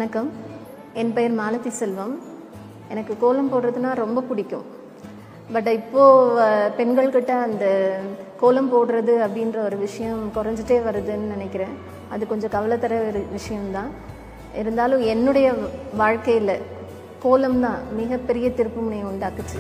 வணக்கம் என் பெயர் மாலதி செல்வம் எனக்கு கோலம் போடுறதுனா ரொம்ப பிடிக்கும் பட் இப்போது பெண்கள்கிட்ட அந்த கோலம் போடுறது அப்படின்ற ஒரு விஷயம் குறைஞ்சிட்டே வருதுன்னு நினைக்கிறேன் அது கொஞ்சம் கவலை தர ஒரு விஷயம்தான் இருந்தாலும் என்னுடைய வாழ்க்கையில் கோலம் தான் மிகப்பெரிய திருப்புமுனையை உண்டாக்குச்சு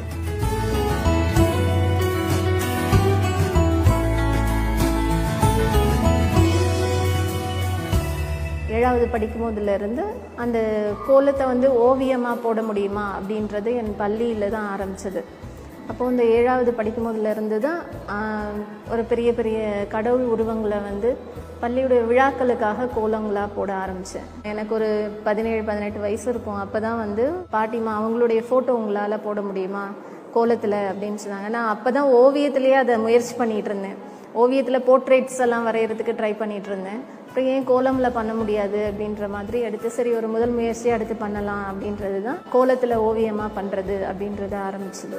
ஏழாவது படிக்கும் போதுலேருந்து அந்த கோலத்தை வந்து ஓவியமாக போட முடியுமா அப்படின்றது என் பள்ளியில் தான் ஆரம்பிச்சது அப்போ இந்த ஏழாவது படிக்கும் போதுலேருந்து தான் ஆஹ், ஒரு பெரிய பெரிய கடவுள் உருவங்களை வந்து பள்ளியுடைய விழாக்களுக்காக கோலங்களாக போட ஆரம்பித்தேன் எனக்கு ஒரு பதினேழு பதினெட்டு வயசு இருக்கும் அப்போ தான் வந்து பாட்டிமா அவங்களுடைய ஃபோட்டோ உங்களால் போட முடியுமா கோலத்தில் அப்படின்னு சொன்னாங்க நான் அப்போ தான் ஓவியத்திலேயே அதை முயற்சி பண்ணிகிட்டு இருந்தேன் ஓவியத்தில் போர்ட்ரேட்ஸ் எல்லாம் வரைகிறதுக்கு ட்ரை பண்ணிட்டு இருந்தேன் அப்புறம் ஏன் கோலமில் பண்ண முடியாது அப்படின்ற மாதிரி எடுத்து சரி ஒரு முதல் முயற்சியாக எடுத்து பண்ணலாம் அப்படின்றது தான் கோலத்தில் ஓவியமாக பண்ணுறது அப்படின்றத ஆரம்பிச்சது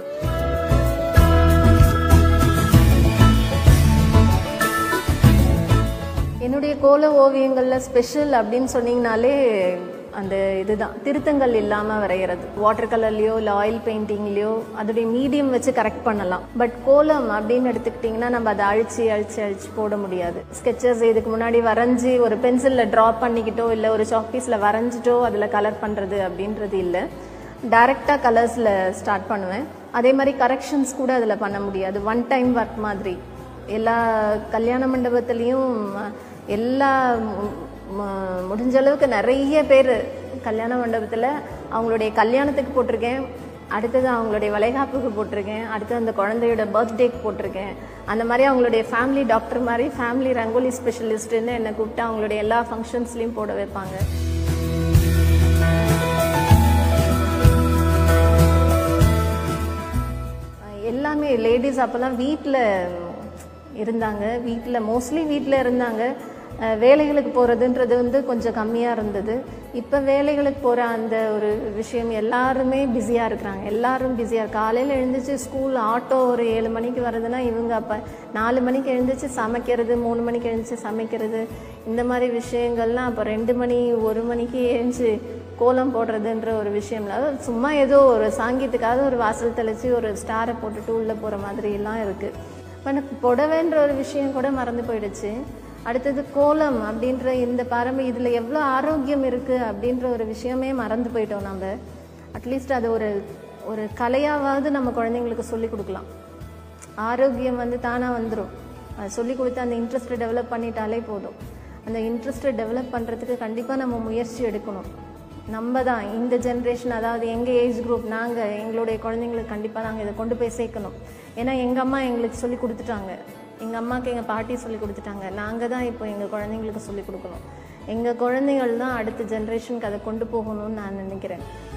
என்னுடைய கோல ஓவியங்களில் ஸ்பெஷல் அப்படின்னு சொன்னீங்கனாலே அந்த இதுதான் திருத்தங்கள் இல்லாமல் வரைகிறது வாட்டர் கலர்லையோ இல்லை ஆயில் பெயிண்டிங்லேயோ அதோடைய மீடியம் வச்சு கரெக்ட் பண்ணலாம் பட் கோலம் அப்படின்னு எடுத்துக்கிட்டிங்கன்னா நம்ம அதை அழிச்சு அழிச்சு அழிச்சு போட முடியாது ஸ்கெச்சஸ் இதுக்கு முன்னாடி வரைஞ்சி ஒரு பென்சிலில் ட்ரா பண்ணிக்கிட்டோ இல்லை ஒரு சாக் பீஸில் வரைஞ்சிட்டோ அதில் கலர் பண்ணுறது அப்படின்றது இல்லை டைரெக்டாக கலர்ஸில் ஸ்டார்ட் பண்ணுவேன் அதே மாதிரி கரெக்ஷன்ஸ் கூட அதில் பண்ண முடியாது ஒன் டைம் ஒர்க் மாதிரி எல்லா கல்யாண மண்டபத்துலேயும் எல்லா மு- மு- முடிஞ்ச அளவுக்கு நிறைய பேர் கல்யாண மண்டபத்தில் அவங்களுடைய கல்யாணத்துக்கு போட்டிருக்கேன் அடுத்தது அவங்களுடைய வளைகாப்புக்கு போட்டிருக்கேன் அடுத்தது அந்த குழந்தையோட பர்த்டேக்கு போட்டிருக்கேன் அந்த மாதிரி அவங்களுடைய ஃபேமிலி டாக்டர் மாதிரி ஃபேமிலி ரங்கோலி ஸ்பெஷலிஸ்ட்டுன்னு என்னை கூப்பிட்டு அவங்களுடைய எல்லா ஃபங்க்ஷன்ஸ்லையும் போட வைப்பாங்க எல்லாமே லேடிஸ் அப்போல்லாம் வீட்டில் இருந்தாங்க வீட்டில் மோஸ்ட்லி வீட்டில் இருந்தாங்க அஹ் வேலைகளுக்கு போகிறதுன்றது வந்து கொஞ்சம் கம்மியாக இருந்தது இப்போ வேலைகளுக்கு போகிற அந்த ஒரு விஷயம் எல்லாருமே பிஸியாக இருக்கிறாங்க எல்லாரும் பிஸியாக காலையில் எழுந்திரிச்சு ஸ்கூல் ஆட்டோ ஒரு ஏழு மணிக்கு வருதுன்னா இவங்க அப்போ நாலு மணிக்கு எழுந்திரிச்சு சமைக்கிறது மூணு மணிக்கு எழுந்திரிச்சு சமைக்கிறது இந்த மாதிரி விஷயங்கள்லாம் அப்போ ரெண்டு மணி ஒரு மணிக்கு எழுந்துச்சு கோலம் போடுறதுன்ற ஒரு விஷயம்ல அதாவது சும்மா ஏதோ ஒரு சாங்கியத்துக்காக ஒரு வாசல் தெளிச்சு ஒரு ஸ்டாரை போட்டுட்டு உள்ளே போகிற மாதிரி எல்லாம் இருக்குது இப்போ எனக்கு புடவைன்ற ஒரு விஷயம் கூட மறந்து போயிடுச்சு அடுத்தது கோலம் அப்படின்ற இந்த பாரம்பரிய இதில் எவ்வளோ ஆரோக்கியம் இருக்குது அப்படின்ற ஒரு விஷயமே மறந்து போயிட்டோம் நம்ம அட்லீஸ்ட் அது ஒரு ஒரு கலையாவது நம்ம குழந்தைங்களுக்கு சொல்லி கொடுக்கலாம் ஆரோக்கியம் வந்து தானாக வந்துடும் அது சொல்லி கொடுத்து அந்த இன்ட்ரெஸ்ட்டை டெவலப் பண்ணிட்டாலே போதும் அந்த இன்ட்ரெஸ்ட்டை டெவலப் பண்ணுறதுக்கு கண்டிப்பாக நம்ம முயற்சி எடுக்கணும் நம்ம தான் இந்த ஜென்ரேஷன் அதாவது எங்கள் ஏஜ் குரூப் நாங்கள் எங்களுடைய குழந்தைங்களுக்கு கண்டிப்பாக நாங்கள் இதை கொண்டு போய் சேர்க்கணும் ஏன்னா எங்கள் அம்மா எங்களுக்கு சொல்லி கொடுத்துட்டாங்க எங்கள் அம்மாவுக்கு எங்கள் பாட்டி சொல்லி கொடுத்துட்டாங்க நாங்கள் தான் இப்போ எங்கள் குழந்தைங்களுக்கு சொல்லி கொடுக்கணும் எங்கள் குழந்தைகள் தான் அடுத்த ஜென்ரேஷனுக்கு அதை கொண்டு போகணும்னு நான் நினைக்கிறேன்